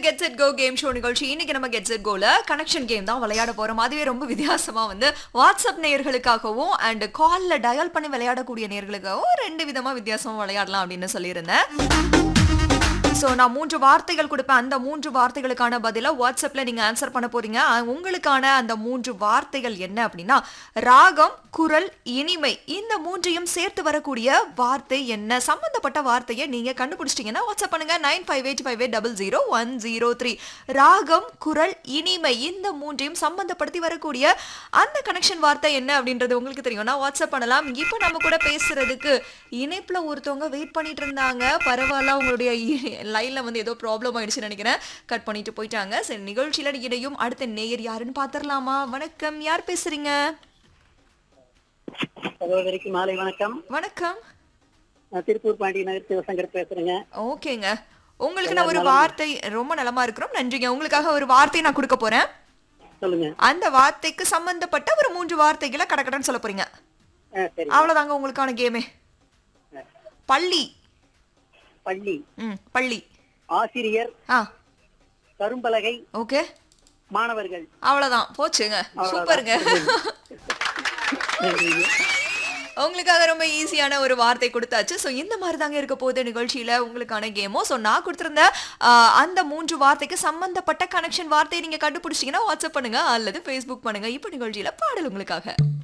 Get set go game show நிகழ்ச்சி இன்னைக்கு நம்ம கெட் செட் கோல கனெக்ஷன் கேம் தான் விளையாட போறோம் அதுவே ரொம்ப வித்தியாசமா வந்து வாட்ஸ்அப் நேயர்களுக்காகவும் அண்ட் கால்ல டயல் பண்ணி விளையாடக்கூடிய நேயர்களுக்காகவும் ரெண்டு விதமா வித்தியாசமா விளையாடலாம் அப்படின்னு சொல்லியிருந்தேன் ஸோ நான் மூன்று வார்த்தைகள் கொடுப்பேன் அந்த மூன்று வார்த்தைகளுக்கான பதிலா வாட்ஸ்அப்ல நீங்க ஆன்சர் பண்ண போறீங்க அஹ் உங்களுக்கான அந்த மூன்று வார்த்தைகள் என்ன அப்படின்னா ராகம் குரல் இனிமை இந்த மூன்றையும் சேர்த்து வரக்கூடிய வார்த்தை என்ன சம்பந்தப்பட்ட வார்த்தையை நீங்க கண்டுபிடிச்சிட்டீங்கன்னா வாட்ஸ்அப் பண்ணுங்க nine five eight five eight double zero one zero three ராகம் குரல் இனிமை இந்த மூன்றையும் சம்பந்தப்படுத்தி வரக்கூடிய அந்த கனெக்ஷன் வார்த்தை என்ன அப்படின்றது உங்களுக்கு தெரியும்னா வாட்ஸ்அப் பண்ணலாம் இப்போ நம்ம கூட பேசுறதுக்கு இணைப்புல ஒருத்தவங்க வெயிட் பண்ணிட்டு இருந்தாங்க பரவாயில்ல உங்களுடைய லைன்ல வந்து ஏதோ ப்ராப்ளம் ஆயிடுச்சுன்னு நினைக்கிறேன் கட் பண்ணிட்டு போயிட்டாங்க சரி நிகழ்ச்சியில இடையும் அடுத்த நேயர் யாருன்னு பாத்திரலாமா வணக்கம் யார் பேசுறீங்க சகோதரிக்கு மாலை வணக்கம் வணக்கம் நான் திருப்பூர் பாண்டி நகர் சிவசங்கர் பேசுறேங்க ஓகேங்க உங்களுக்கு நான் ஒரு வார்த்தை ரொம்ப நலமா இருக்கிறோம் நன்றிங்க உங்களுக்காக ஒரு வார்த்தை நான் கொடுக்க போறேன் சொல்லுங்க அந்த வார்த்தைக்கு சம்பந்தப்பட்ட ஒரு மூன்று வார்த்தைகளை கடக்கடன்னு சொல்ல போறீங்க ஆ, சரி அவ்வளவுதாங்க உங்களுக்கான கேமே பள்ளி பள்ளி ம் பள்ளி ஆசிரியர் ஆ கரும்பலகை ஓகே மாணவர்கள் அவ்வளவுதான் போச்சுங்க சூப்பருங்க நன்றிங்க. உங்களுக்காக ரொம்ப ஈஸியான ஒரு வார்த்தை கொடுத்தாச்சு ஸோ இந்த மாதிரி தாங்க இருக்க போகுது நிகழ்ச்சியில உங்களுக்கான கேமோ ஸோ நான் கொடுத்திருந்த ஆ, அந்த மூன்று வார்த்தைக்கு சம்பந்தப்பட்ட கனெக்ஷன் வார்த்தையை நீங்க கண்டுபிடிச்சிங்கன்னா வாட்ஸ்அப் பண்ணுங்க அல்லது ஃபேஸ்புக் பண்ணுங்க இப்போ நிகழ்ச்சியில பாடல் உங்களுக்காக